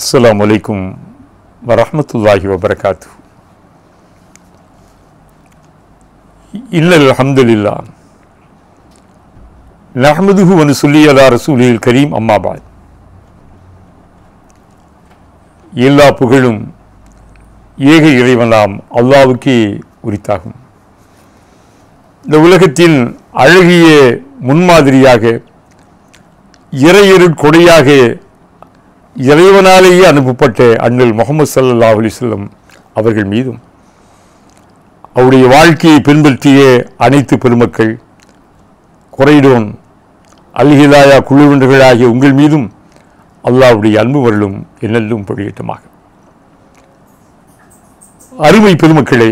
அஸ்ஸலாமு அலைக்கும் வரஹ்மத்துல்லாஹி வபரகாத்து இன்னல் அல்ஹம்துலில்லா நஹ்மதுஹு வ நுஸல்லி அலா ரசூலில் கரீம் அம்மாபாத் எல்லா புகழும் ஏக இறைவனாம் அல்லாவுக்கே உரித்தாகும் இந்த உலகத்தின் அழகிய முன்மாதிரியாக இறையருட் கொடையாக இறைவனாலேயே அனுப்பப்பட்ட அண்ணல் முகமது சல்லல்லாஹு அலைஹி வஸல்லம் அவர்கள் மீதும் அவருடைய வாழ்க்கையை பின்பற்றிய அனைத்து பெருமக்கள் குறைடோன் அல்ஹிதாயா குழுவினர்களாகிய உங்கள் மீதும் அல்லாஹ்வுடைய அன்பு வரலும் என்னெல்லும் பொழியட்டுமாக அருமை பெருமக்களே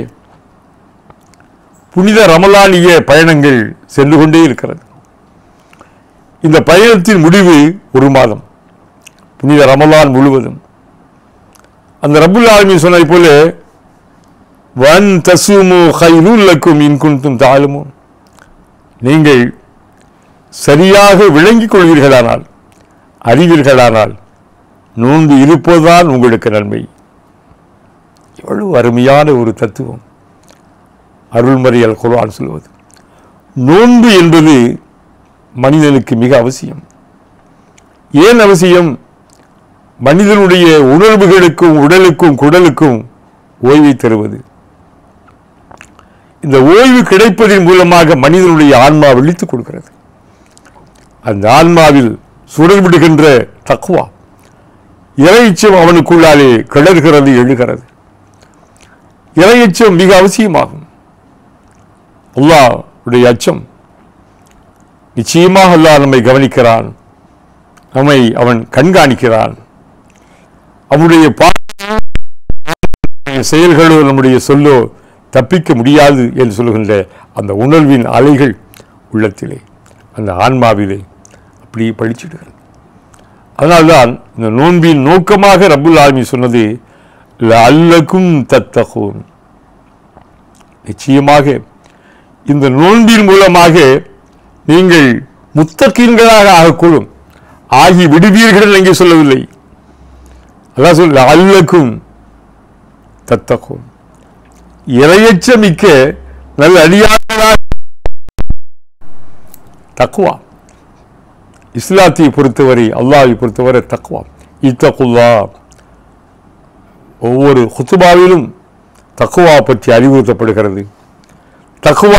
புனித ரமலானிய பயணங்கள் சென்று கொண்டே இருக்கிறது இந்த பயணத்தின் முடிவு ஒரு மாதம் புனித ரமலான் முழுவதும் அந்த ரப்புல் ஆலமீன் சொன்னதை போல வன் தசுமு ஹைருல் லக்கும் இன் குன்தும் தாழுமோ நீங்கள் சரியாக விளங்கிக் கொள்வீர்களானால் அறிவீர்களானால் நோன்பு இருப்பதுதான் உங்களுக்கு நன்மை எவ்வளவு அருமையான ஒரு தத்துவம் அருள்மறையல் குர்ஆன் சொல்வது நோன்பு என்பது மனிதனுக்கு மிக அவசியம் ஏன் அவசியம் மனிதனுடைய உணர்வுகளுக்கும் உடலுக்கும் குடலுக்கும் ஓய்வை தருவது இந்த ஓய்வு கிடைப்பதன் மூலமாக மனிதனுடைய ஆன்மா விழித்துக் கொடுக்கிறது அந்த ஆன்மாவில் சுடர்விடுகின்ற தக்குவா இறைச்சம் அவனுக்குள்ளாலே கிளறுகிறது எழுகிறது இறையச்சம் மிக அவசியமாகும் அல்லாஹ்வுடைய அச்சம் நிச்சயமாக அல்லாஹ் நம்மை கவனிக்கிறான் நம்மை அவன் கண்காணிக்கிறான் அவனுடைய பா செயல்களோ நம்முடைய சொல்லோ தப்பிக்க முடியாது என்று சொல்லுகின்ற அந்த உணர்வின் அலைகள் உள்ளத்திலே அந்த ஆன்மாவிலே அப்படியே பழிச்சிடுகிறது அதனால்தான் இந்த நோன்பின் நோக்கமாக ரப்புல் ஆலமி சொன்னது அல்லக்கும் தத்தகோன் நிச்சயமாக இந்த நோன்பின் மூலமாக நீங்கள் முத்தக்கீன்களாக ஆகக்கூடும் ஆகி விடுவீர்கள் எங்கே சொல்லவில்லை அதான் சொல்ல அல்லக்கும் தத்தக்கும் இரையச்சமிக்க நல்ல அடியார்களாக தக்குவா இஸ்லாத்தை பொறுத்தவரை அல்லாவை பொறுத்தவரை தக்குவா இத்தகுல்லா ஒவ்வொரு குத்துபாவிலும் தக்குவா பற்றி அறிவுறுத்தப்படுகிறது தக்குவா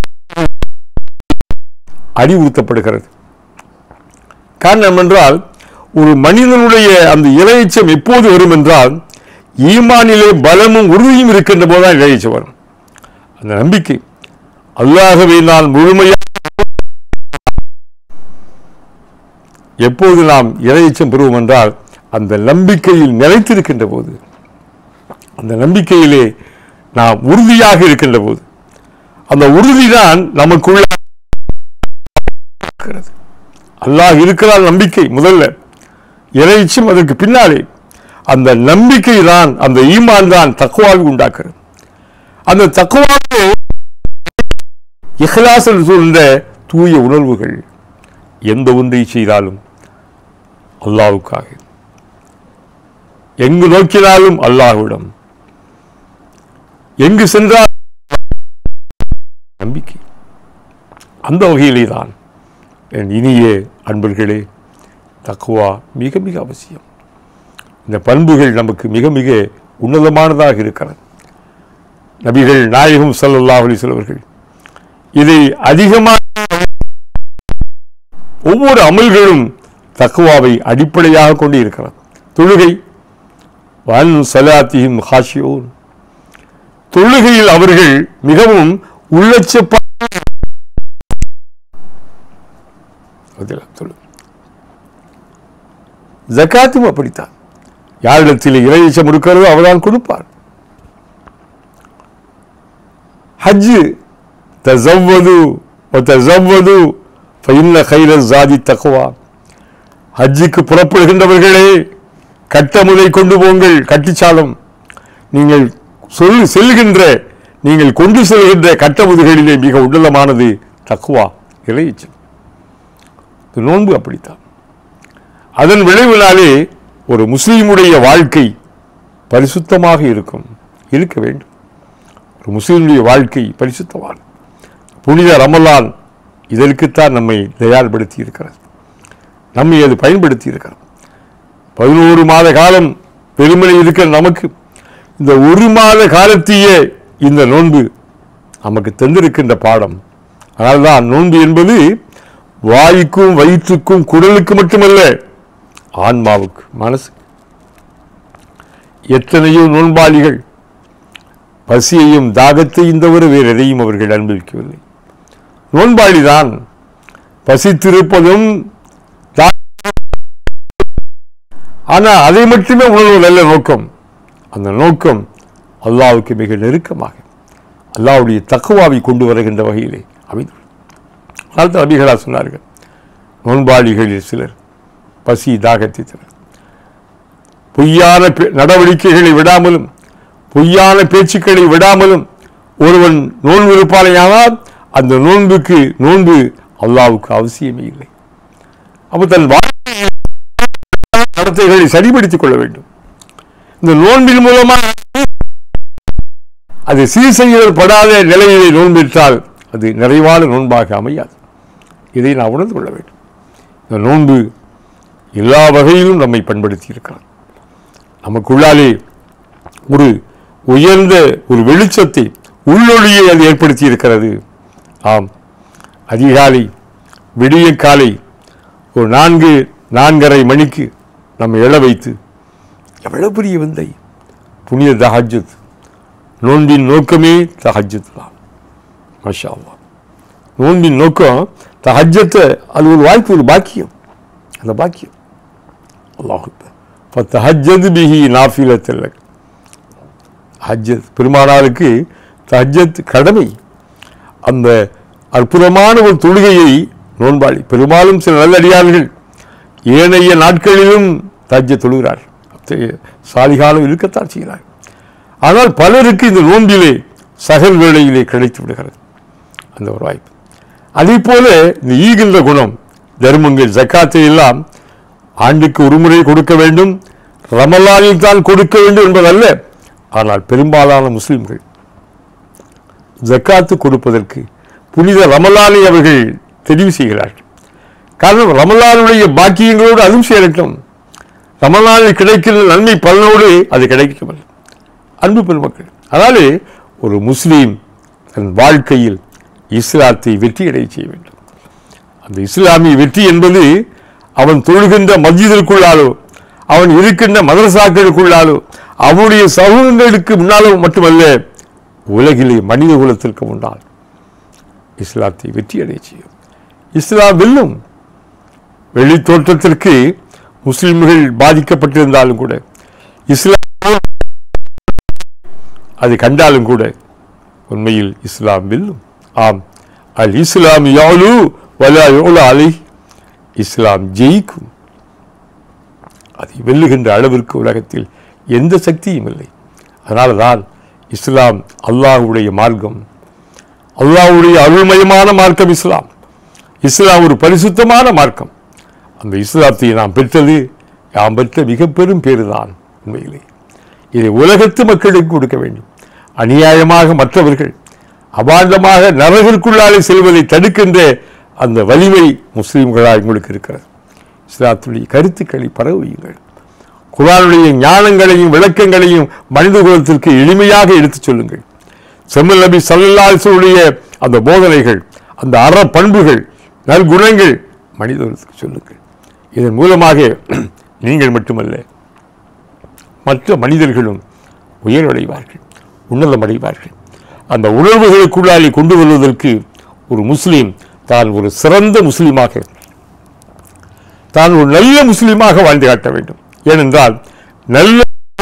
அறிவுறுத்தப்படுகிறது காரணம் என்றால் ஒரு மனிதனுடைய அந்த இறையச்சம் எப்போது வரும் என்றால் ஈமானிலே பலமும் உறுதியும் இருக்கின்ற போதுதான் இறையச்சம் வரும் அந்த நம்பிக்கை அல்லாகவே நான் முழுமையாக எப்போது நாம் இறையச்சம் பெறுவோம் என்றால் அந்த நம்பிக்கையில் நிலைத்திருக்கின்ற போது அந்த நம்பிக்கையிலே நாம் உறுதியாக இருக்கின்ற போது அந்த உறுதிதான் நமக்குள்ள இருக்கிறது அல்லாஹ் இருக்கிறார் நம்பிக்கை முதல்ல இறைச்சும் அதற்கு பின்னாலே அந்த நம்பிக்கை தான் அந்த ஈமான் தான் தக்குவாவை உண்டாக்குறது அந்த தக்குவாவை இஹ்லாஸ் என்று சொல்கின்ற தூய உணர்வுகள் எந்த ஒன்றை செய்தாலும் அல்லாவுக்காக எங்கு நோக்கினாலும் அல்லாஹ்விடம் எங்கு சென்றால் நம்பிக்கை அந்த வகையிலே தான் என் இனிய அன்பர்களே தக்குவா மிக மிக அவசியம் இந்த பண்புகள் நமக்கு மிக மிக உன்னதமானதாக இருக்கிறது நபிகள் நாயகம் சல்லல்லாஹ் அலிஸ்வர்கள் இதை அதிகமாக ஒவ்வொரு அமல்களும் தக்குவாவை அடிப்படையாக கொண்டு இருக்கிறது தொழுகை வன் சலாத்தியும் ஹாஷியோன் தொழுகையில் அவர்கள் மிகவும் உள்ளச்சப்பா ஜக்காத்தும் அப்படித்தான் யாரிடத்தில் இறையச்சம் இருக்கிறதோ அவர்தான் கொடுப்பார் ஹஜ்ஜு தசவ்வது தசவ்வது ஃபைன்ன கைர ஜாதி தக்குவா ஹஜ்ஜுக்கு புறப்படுகின்றவர்களே கட்டமுதை கொண்டு போங்கள் கட்டிச்சாலம் நீங்கள் சொல் செல்கின்ற நீங்கள் கொண்டு செல்கின்ற கட்டமுதுகளிலே மிக உன்னதமானது தக்குவா இறையச்சம் நோன்பு அப்படித்தான் அதன் விளைவினாலே ஒரு முஸ்லீமுடைய வாழ்க்கை பரிசுத்தமாக இருக்கும் இருக்க வேண்டும் ஒரு முஸ்லீமுடைய வாழ்க்கை பரிசுத்தமான புனித ரமலான் இதற்குத்தான் நம்மை தயார்படுத்தி இருக்கிறது நம்மை அது பயன்படுத்தி இருக்கிறது பதினோரு மாத காலம் பெருமனை இருக்கிற நமக்கு இந்த ஒரு மாத காலத்தையே இந்த நோன்பு நமக்கு தந்திருக்கின்ற பாடம் அதனால்தான் நோன்பு என்பது வாய்க்கும் வயிற்றுக்கும் குடலுக்கு மட்டுமல்ல ஆன்மாவுக்கு மனசு எத்தனையோ நோன்பாளிகள் பசியையும் தாகத்தையும் தவிர வேறு எதையும் அவர்கள் அனுபவிக்கவில்லை நோன்பாளிதான் பசித்திருப்பதும் தா- ஆனா அதை மட்டுமே உணர்வு நல்ல நோக்கம் அந்த நோக்கம் அல்லாவுக்கு மிக நெருக்கமாக அல்லாவுடைய தக்குவாவை கொண்டு வருகின்ற வகையிலே அமைந்துள்ளது அதனால் நபிகளா சொன்னார்கள் நோன்பாளிகளில் சிலர் பசி தாகத்தை தர பொய்யான பே- நடவடிக்கைகளை விடாமலும் பொய்யான பேச்சுக்களை விடாமலும் ஒருவன் நோன்பு இருப்பானையானால் அந்த நோன்புக்கு நோன்பு அல்லாவுக்கு அவசியமே இல்லை அப்போ தன் வாழ்க்கை நடத்தைகளை சரிபடுத்திக் கொள்ள வேண்டும் இந்த நோன்பின் மூலமாக அது சீர் செய்யப்படாத நிலையிலே நோன்பிட்டால் அது நிறைவான நோன்பாக அமையாது இதை நாம் உணர்ந்து கொள்ள வேண்டும் இந்த நோன்பு எல்லா வகையிலும் நம்மை பண்படுத்தி இருக்கிறார் நமக்குள்ளாலே ஒரு உயர்ந்த ஒரு வெளிச்சத்தை உள்ளொளியை அது ஏற்படுத்தி இருக்கிறது ஆம் அதிகாலை விடிய காலை ஒரு நான்கு நான்கரை மணிக்கு நம்ம எழ வைத்து எவ்வளவு பெரிய விந்தை புனித தஹஜத் நோன்பின் நோக்கமே தஹஜத் தான் மஷா அல்லாஹ். நோன்பின் நோக்கம் தஹஜத்தை அது ஒரு வாய்ப்பு ஒரு பாக்கியம் அந்த பாக்கியம் அல்லாஹு இப்போ தஹஜது பிஹி நாஃபிலத்தில் ஹஜ்ஜத் பெருமானாருக்கு தஹஜத் கடமை அந்த அற்புதமான ஒரு தொழுகையை நோன்பாளி பெரும்பாலும் சில நல்லடியார்கள் ஏனைய நாட்களிலும் தஜ்ஜ தொழுகிறார் அத்தகைய சாலிகாலம் இருக்கத்தான் செய்கிறார் ஆனால் பலருக்கு இந்த நோன்பிலே சகல் வேளையிலே கிடைத்து விடுகிறது அந்த ஒரு வாய்ப்பு அதே போல இந்த ஈகின்ற குணம் தர்மங்கள் ஜக்காத்தை எல்லாம் ஆண்டுக்கு ஒரு முறை கொடுக்க வேண்டும் ரமலானில் தான் கொடுக்க வேண்டும் என்பதல்ல ஆனால் பெரும்பாலான முஸ்லிம்கள் ஜக்காத்து கொடுப்பதற்கு புனித ரமலானை அவர்கள் தெரிவு செய்கிறார்கள் காரணம் ரமலானுடைய பாக்கியங்களோடு அதுவும் சேரட்டும் ரமலானில் கிடைக்கிற நன்மை பலனோடு அது கிடைக்கும் அன்பு பெருமக்கள் அதாவது ஒரு முஸ்லீம் தன் வாழ்க்கையில் இஸ்லாத்தை வெற்றியடைய செய்ய வேண்டும் அந்த இஸ்லாமிய வெற்றி என்பது அவன் தொழுகின்ற மஸ்ஜிதிற்குள்ளாலோ அவன் இருக்கின்ற மதரசாக்களுக்குள்ளாலோ அவனுடைய சமூகங்களுக்கு முன்னாலோ மட்டுமல்ல உலகிலே மனித குலத்திற்கு முன்னால் இஸ்லாத்தை வெற்றியடைய செய்யும் இஸ்லாம் வெல்லும் வெளி தோற்றத்திற்கு முஸ்லிம்கள் பாதிக்கப்பட்டிருந்தாலும் கூட இஸ்லாம் அதை கண்டாலும் கூட உண்மையில் இஸ்லாம் வெல்லும் ஆம் அல் இஸ்லாம் யாலு வலா யோலா அலை இஸ்லாம் ஜெயிக்கும் அதை வெல்லுகின்ற அளவிற்கு உலகத்தில் எந்த சக்தியும் இல்லை அதனால தான் இஸ்லாம் அல்லாஹ்வுடைய மார்க்கம் அல்லாஹ்வுடைய அருள்மயமான மார்க்கம் இஸ்லாம் இஸ்லாம் ஒரு பரிசுத்தமான மார்க்கம் அந்த இஸ்லாத்தை நாம் பெற்றது நாம் பெற்ற மிக பெரும் பேறு தான் உண்மையிலே இதை உலகத்து மக்களுக்கு கொடுக்க வேண்டும் அநியாயமாக மற்றவர்கள் அபாண்டமாக நரகிற்குள்ளாலே செல்வதை தடுக்கின்ற அந்த வலிமை முஸ்லீம்களாக உங்களுக்கு இருக்கிறது இஸ்லாத்துடைய கருத்துக்களை பரவுயுங்கள் குரானுடைய ஞானங்களையும் விளக்கங்களையும் மனித குலத்திற்கு எளிமையாக எடுத்துச் சொல்லுங்கள் செம்மல் நபி சல்லாசுடைய அந்த போதனைகள் அந்த அற பண்புகள் நற்குணங்கள் மனித குலத்துக்கு சொல்லுங்கள் இதன் மூலமாக நீங்கள் மட்டுமல்ல மற்ற மனிதர்களும் உயர்வடைவார்கள் உன்னதம் அடைவார்கள் அந்த உணர்வுகளுக்குள்ளாலே கொண்டு வருவதற்கு ஒரு முஸ்லீம் தான் ஒரு சிறந்த முஸ்லீமாக தான் ஒரு நல்ல முஸ்லீமாக வாழ்ந்து காட்ட வேண்டும் ஏனென்றால் நல்ல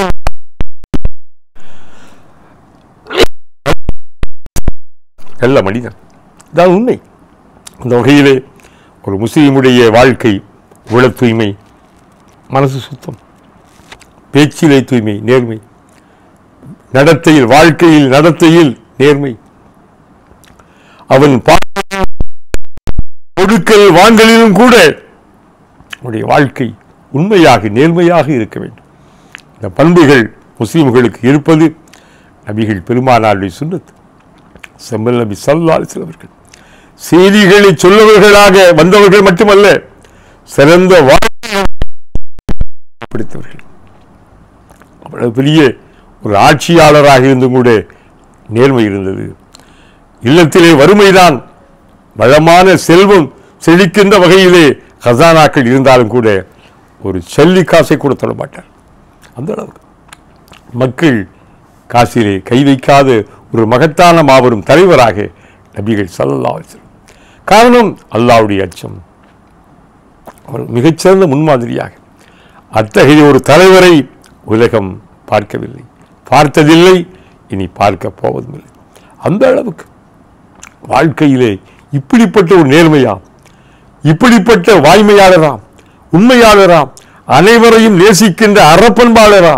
நல்ல மனிதன் இதான் உண்மை அந்த வகையிலே ஒரு முஸ்லீமுடைய வாழ்க்கை உள தூய்மை மனசு சுத்தம் பேச்சிலே தூய்மை நேர்மை நடத்தையில் வாழ்க்கையில் நடத்தையில் நேர்மை அவன் பா- கொடுக்கல் வாங்கலிலும் கூட அவனுடைய வாழ்க்கை உண்மையாக நேர்மையாக இருக்க வேண்டும் இந்த பண்புகள் முஸ்லிம்களுக்கு இருப்பது நபிகள் பெருமானாருடைய சுன்னத்து செம்மல் நபி சல்லா அலிஸ்லவர்கள் செய்திகளை சொல்லவர்களாக வந்தவர்கள் மட்டுமல்ல சிறந்த வாழ்க்கை பிடித்தவர்கள் அவ்வளவு பெரிய ஒரு ஆட்சியாளராக இருந்தும் கூட நேர்மை இருந்தது இல்லத்திலே வறுமைதான் வளமான செல்வம் செழிக்கின்ற வகையிலே ஹசானாக்கள் இருந்தாலும் கூட ஒரு சல்லி காசை கூட தொட மாட்டார் அந்த அளவுக்கு மக்கள் காசிலே கை வைக்காத ஒரு மகத்தான மாபெரும் தலைவராக நபிகள் ஸல்லல்லாஹு அலைஹி வஸல்லம் காரணம் அல்லாஹ்வுடைய அச்சம் அவர் மிகச்சிறந்த முன்மாதிரியாக அத்தகைய ஒரு தலைவரை உலகம் பார்க்கவில்லை பார்த்ததில்லை இனி பார்க்க போவதும் இல்லை அந்த அளவுக்கு வாழ்க்கையிலே இப்படிப்பட்ட ஒரு நேர்மையா இப்படிப்பட்ட வாய்மையாளரா உண்மையாளரா அனைவரையும் நேசிக்கின்ற அறப்பண்பாளரா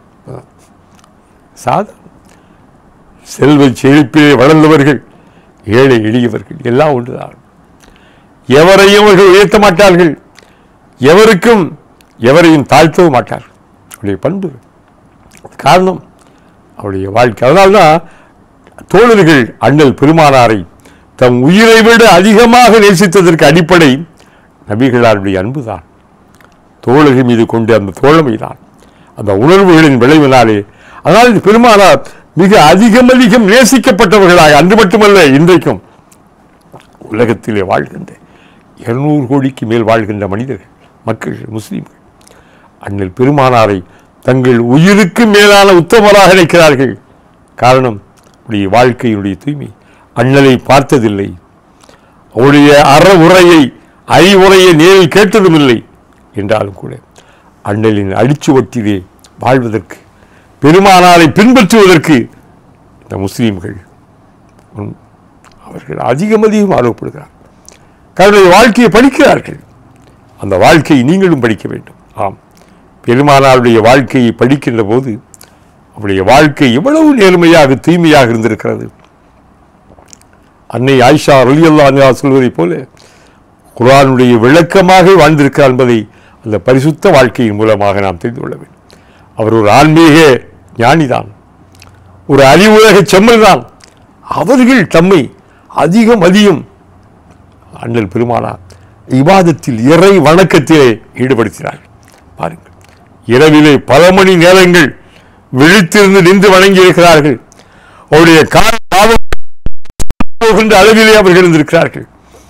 சாதா செல்வ செழிப்பிலே வளர்ந்தவர்கள் ஏழை எளியவர்கள் எல்லாம் ஒன்றுதான் எவரையும் அவர்கள் உயர்த்த மாட்டார்கள் எவருக்கும் எவரையும் தாழ்த்தவும் மாட்டார்கள் அவருடைய பண்பு காரணம் அவருடைய வாழ்க்கை அதனால்தான் தோழர்கள் அண்ணல் பெருமானாரை தம் உயிரை விட அதிகமாக நேசித்ததற்கு அடிப்படை நபிகளாருடைய அன்புதான் தோழர்கள் மீது கொண்ட அந்த தோழமைதான் அந்த உணர்வுகளின் விளைவினாலே அதனால் இந்த பெருமானார் மிக அதிகம் அதிகம் நேசிக்கப்பட்டவர்களாக அன்று மட்டுமல்ல இன்றைக்கும் உலகத்திலே வாழ்கின்ற இருநூறு கோடிக்கு மேல் வாழ்கின்ற மனிதர்கள் மக்கள் முஸ்லீம்கள் அண்ணல் பெருமானாரை தங்கள் உயிருக்கு மேலான உத்தமராக நினைக்கிறார்கள் காரணம் அவருடைய வாழ்க்கையினுடைய தூய்மை அண்ணலை பார்த்ததில்லை அவருடைய அற உரையை அறிவுரையை நேரில் கேட்டதும் இல்லை என்றாலும் கூட அண்ணலின் அடிச்சுவட்டிலே வாழ்வதற்கு பெருமானாரை பின்பற்றுவதற்கு இந்த முஸ்லீம்கள் உம், அவர்கள் அதிகம் அதிகம் ஆர்வப்படுகிறார் தன்னுடைய வாழ்க்கையை படிக்கிறார்கள் அந்த வாழ்க்கையை நீங்களும் படிக்க வேண்டும் ஆம் பெருமானாருடைய வாழ்க்கையை படிக்கின்ற போது அவருடைய வாழ்க்கை எவ்வளவு நேர்மையாக தூய்மையாக இருந்திருக்கிறது அன்னை ஆயிஷா ரலியல்லா சொல்வதைப் போல குர்ஆனுடைய விளக்கமாக வாழ்ந்திருக்கிறார் என்பதை அந்த பரிசுத்த வாழ்க்கையின் மூலமாக நாம் தெரிந்து கொள்ள வேண்டும் அவர் ஒரு ஆன்மீக ஞானிதான் ஒரு அறிவுலக செம்மல்தான் அவர்கள் தம்மை அதிகம் அதிகம் அண்ணல் பெருமானார் இவாதத்தில் இறை வணக்கத்திலே ஈடுபடுத்தினார் பாருங்கள் இரவிலே பல மணி நேரங்கள் விழித்திருந்து நின்று வணங்கி இருக்கிறார்கள் அவருடைய கால் பாவம் போகின்ற அளவிலே அவர்கள் இருந்திருக்கிறார்கள்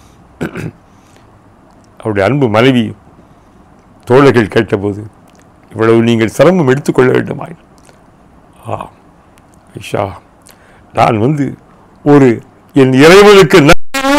அவருடைய அன்பு மனைவி தோழர்கள் கேட்டபோது இவ்வளவு நீங்கள் சிரமம் எடுத்துக்கொள்ள வேண்டுமாய் ஆ ஐஷா நான் வந்து ஒரு என் இறைவனுக்கு ந-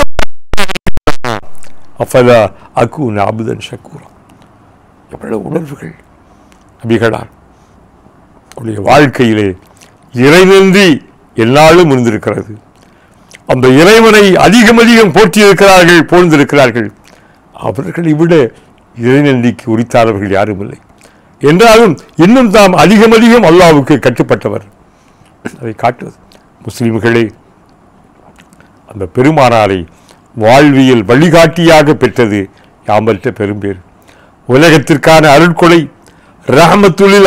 அஃபலா அக்கூன் அபுதன் ஷக்கூரா எவ்வளவு உணர்வுகள் நபிகளார் அவருடைய வாழ்க்கையிலே இறைநன்றி எல்லாரும் இருந்திருக்கிறது அந்த இறைவனை அதிகம் அதிகம் போற்றியிருக்கிறார்கள் போழ்ந்திருக்கிறார்கள் அவர்களை விட இறைநன்றிக்கு உரித்தானவர்கள் யாரும் இல்லை என்றாலும் இன்னும் தாம் அதிகம் அதிகம் அல்லாவுக்கு கட்டுப்பட்டவர் அதை காட்டுவது முஸ்லிம்களே அந்த பெருமானாரை வாழ்வியல் வழிகாட்டியாக பெற்றது யாம் பெற்ற பெரும்பேர் உலகத்திற்கான அருட்கொடை ரஹமத்துலில்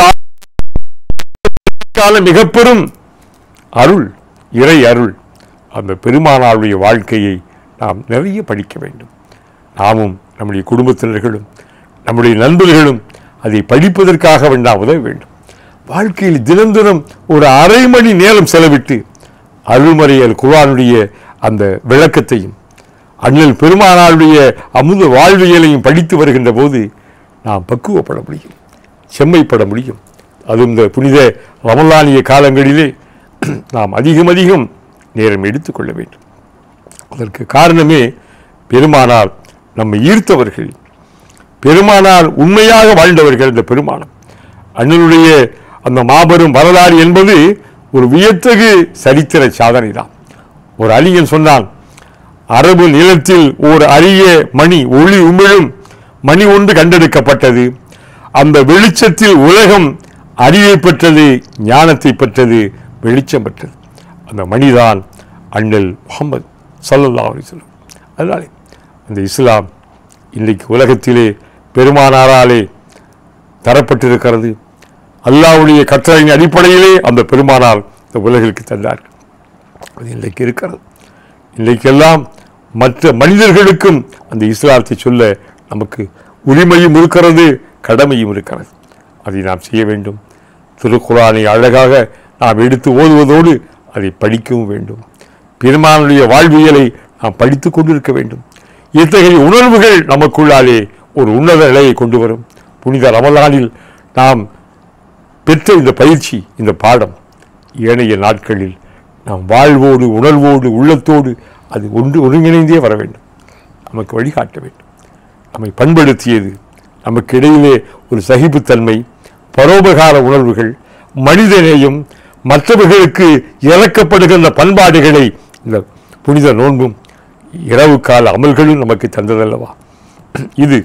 மிக பெரும் அருள் இறை அருள் அந்த பெருமானாருடைய வாழ்க்கையை நாம் நிறைய படிக்க வேண்டும் நாமும் நம்முடைய குடும்பத்தினர்களும் நம்முடைய நண்பர்களும் அதை படிப்பதற்காக வேண்டாம் உதவ வேண்டும் வாழ்க்கையில் தினம் தினம் ஒரு அரை மணி நேரம் செலவிட்டு அருள்மறையல் குர்ஆனுடைய அந்த விளக்கத்தையும் அண்ணல் பெருமானாருடைய அமுத வாழ்வியலையும் படித்து வருகின்ற போது நாம் பக்குவப்பட முடியும் செம்மைப்பட முடியும் அதுவும் இந்த புனித ரமலானிய காலங்களிலே நாம் அதிகம் அதிகம் நேரம் எடுத்துக்கொள்ள வேண்டும் அதற்கு காரணமே பெருமானார் நம்மை ஈர்த்தவர்கள் பெருமானார் உண்மையாக வாழ்ந்தவர்கள் இந்த பெருமானம் அண்ணனுடைய அந்த மாபெரும் வரலாறு என்பது ஒரு வியத்தகு சரித்திர சாதனை தான் ஒரு அழியன் சொன்னான் அரபு நிலத்தில் ஓர் அரிய மணி ஒளி உமிழும் மணி ஒன்று கண்டெடுக்கப்பட்டது அந்த வெளிச்சத்தில் உலகம் அறிவை பெற்றது ஞானத்தை பெற்றது வெளிச்சம் பெற்றது அந்த மணிதான் அண்ணல் முகமது ஸல்லல்லாஹு அலைஹி வஸல்லம் அதனாலே அந்த இஸ்லாம் இன்றைக்கு உலகத்திலே பெருமானாராலே தரப்பட்டிருக்கிறது அல்லாஹ்வுடைய கட்டளையின் அடிப்படையிலே அந்த பெருமானார் இந்த உலகிற்கு தந்தார்கள் அது இன்றைக்கு இருக்கிறது இன்றைக்கெல்லாம் மற்ற மனிதர்களுக்கும் அந்த இஸ்லாத்தை சொல்ல நமக்கு உரிமையும் இருக்கிறது கடமையும் இருக்கிறது அதை நாம் செய்ய வேண்டும் திருக்குறானை அழகாக நாம் எடுத்து ஓதுவதோடு அதை படிக்கவும் வேண்டும் பெருமானுடைய வாழ்வியலை நாம் படித்துக் கொண்டிருக்க வேண்டும் இத்தகைய உணர்வுகள் நமக்குள்ளாலே ஒரு உன்னத நிலையை கொண்டு வரும் புனித ரமலானில் நாம் பெற்ற இந்த பயிற்சி இந்த பாடம் ஏனைய நாட்களில் நாம் வாழ்வோடு உணர்வோடு உள்ளத்தோடு அது ஒன்று ஒருங்கிணைந்தே வர வேண்டும் நமக்கு வழிகாட்ட வேண்டும் நம்மை பண்படுத்தியது நமக்கு இடையிலே ஒரு சகிப்புத்தன்மை பரோபகார உணர்வுகள் மனிதநேயம் மற்றவர்களுக்கு இறக்கப்படுகின்ற பண்பாடுகளை இந்த புனித நோன்பும் இரவு கால அமல்களும் நமக்கு தந்ததல்லவா இது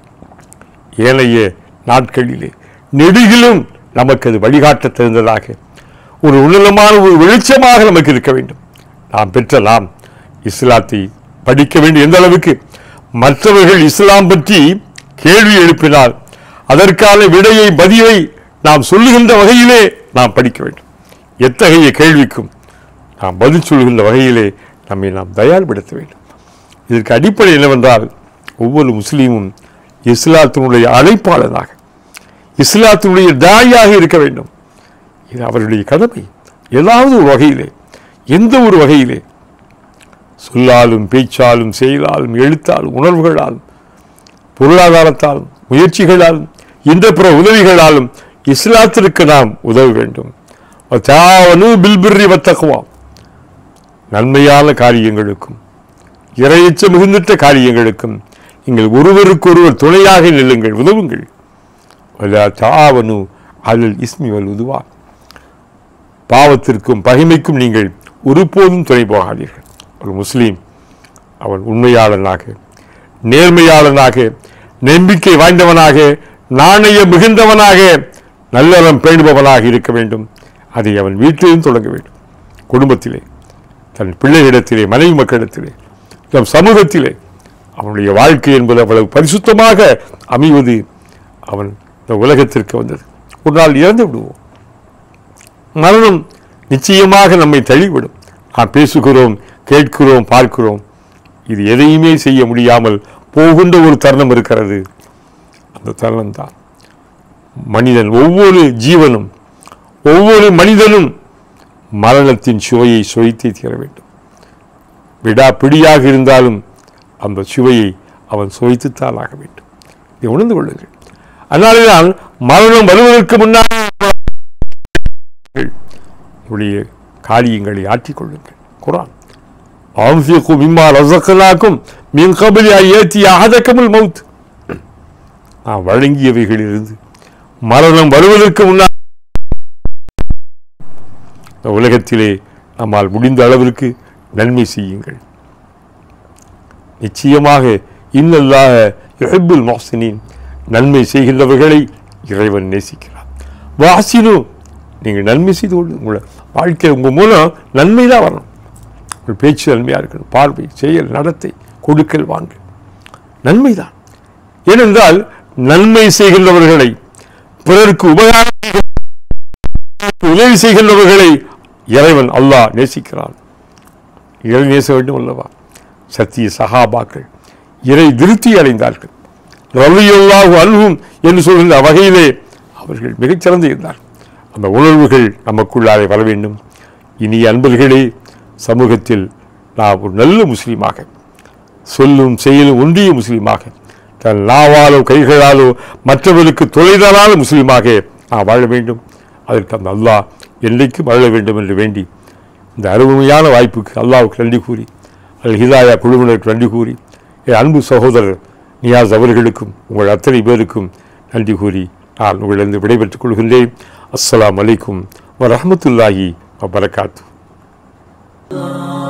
ஏனைய நாட்களிலே நெடுகிலும் நமக்கு அது வழிகாட்ட தெரிந்ததாக ஒரு உன்னதமான ஒரு வெளிச்சமாக நமக்கு இருக்க வேண்டும் நாம் பெற்ற நாம் இஸ்லாத்தை படிக்க வேண்டும் எந்த அளவுக்கு மற்றவர்கள் இஸ்லாம் பற்றி கேள்வி எழுப்பினால் அதற்கான விடையை பதிலை நாம் சொல்லுகின்ற வகையிலே நாம் படிக்க வேண்டும் எத்தகைய கேள்விக்கும் நாம் பதில் சொல்கின்ற வகையிலே நம்மை நாம் தயார்படுத்த வேண்டும் இதற்கு அடிப்படை என்னவென்றால் ஒவ்வொரு முஸ்லீமும் இஸ்லாத்தினுடைய அழைப்பாளனாக இஸ்லாத்தினுடைய தாயாக இருக்க வேண்டும் இது அவருடைய கடமை ஏதாவது ஒரு வகையிலே எந்த ஒரு வகையிலே சொல்லாலும் பேச்சாலும் செயலாலும் எழுத்தாலும் உணர்வுகளாலும் பொருளாதாரத்தாலும் முயற்சிகளாலும் இந்த பிற உதவிகளாலும் இஸ்லாத்திற்கு நாம் உதவ வேண்டும் தாவனு பில்பிர்ரி வத்தகுவா நன்மையான காரியங்களுக்கும் இரையச்ச மிகுந்திட்ட காரியங்களுக்கும் நீங்கள் ஒருவருக்கொருவர் துணையாக நில்லுங்கள் உதவுங்கள் வலா தாவனு அலல் இஸ்மி வல் உதுவா பாவத்திற்கும் பகைமைக்கும் நீங்கள் ஒருபோதும் துணை போகாதீர்கள் ஒரு முஸ்லீம் அவன் உண்மையாளனாக நேர்மையாளனாக நம்பிக்கை வாய்ந்தவனாக நாணய மிகுந்தவனாக நல்லறம் பேணுபவனாக இருக்க வேண்டும் அதை அவன் வீட்டிலும் தொடங்க வேண்டும் குடும்பத்திலே தன் பிள்ளைகளிடத்திலே மனைவி மக்களிடத்திலே நம் சமூகத்திலே அவனுடைய வாழ்க்கை என்பது அவ்வளவு பரிசுத்தமாக அமைவது அவன் இந்த உலகத்திற்கு வந்தது ஒரு நாள் இறந்து விடுவோம் மரணம் நிச்சயமாக நம்மை தள்ளிவிடும் நாம் பேசுகிறோம் கேட்கிறோம் பார்க்கிறோம் இது எதையுமே செய்ய முடியாமல் போகின்ற ஒரு தருணம் இருக்கிறது அந்த தருணம் தான் மனிதன் ஒவ்வொரு ஜீவனும் ஒவ்வொரு மனிதனும் மரணத்தின் சுவையை சுவைத்தே தீர வேண்டும் விடாப்பிடியாக இருந்தாலும் அந்த சுவையை அவன் சுவைத்துத்தான் ஆக வேண்டும் இதை உணர்ந்து கொள்ளுங்கள் அதனால்தான் மரணம் வருவதற்கு முன்னால் உடைய காரியங்களை ஆற்றிக் கொள்ளுங்கள் குரான் ஆம்ஃபியக்கும் இம்மா ரசக்கலாக்கும் மின் கபலி ஐயத்தி அகதக்கமல் மவுத் நாம் வழங்கியவைகளிலிருந்து மரணம் வருவதற்கு முன்னால் இந்த உலகத்திலே நம்மால் முடிந்த அளவிற்கு நன்மை செய்யுங்கள் நிச்சயமாக இன்னல்லாக யுஹிப்புல் முஹ்சினீன் நன்மை செய்கின்றவர்களை இறைவன் நேசிக்கிறார் வாசினு நீங்கள் நன்மை செய்து கொண்டு உங்களை வாழ்க்கை உங்கள் மூலம் நன்மை தான் வரணும் உங்கள் பேச்சு நன்மையாக இருக்கணும் பார்வை செயல் நடத்தை கொடுக்கல் வாங்க நன்மை தான் ஏனென்றால் நன்மை செய்கின்றவர்களை பிறருக்கு உபகாரம் செய்கின்ற- உதவி செய்கின்றவர்களை இறைவன் அல்லாஹ் நேசிக்கிறான் இறை நேச வேண்டும் அல்லவா சத்திய சகாபாக்கள் இறை திருப்தி அடைந்தார்கள் ரவியுல்லாஹு அல்ஹும் என்று சொல்கின்ற வகையிலே அவர்கள் மிகச்சிறந்து இருந்தார்கள் அந்த உணர்வுகள் நமக்குள்ளாலே வர வேண்டும் இனிய அன்பர்களே சமூகத்தில் நாம் ஒரு நல்ல முஸ்லீமாக சொல்லும் செயலும் ஒன்றிய முஸ்லீமாக தன் நாவாலோ கைகளாலோ மற்றவர்களுக்கு தொலைதலான முஸ்லீமாக நாம் வாழ வேண்டும் அதற்கு அந்த அல்லாஹ் என்றைக்கும் வாழ வேண்டும் என்று வேண்டி இந்த அருமையான வாய்ப்புக்கு அல்லாஹ்வுக்கு நன்றி கூறி அல் ஹிதாயா குழுவினருக்கு நன்றி கூறி என் அன்பு சகோதரர் நியாஸ் அவர்களுக்கும் உங்கள் அத்தனை பேருக்கும் நன்றி கூறி நான் உங்களிடம் விடைபெற்றுக் கொள்கின்றேன் அஸ்ஸலாமு அலைக்கும் வரஹ்மத்துல்லாஹி வபரகாத்து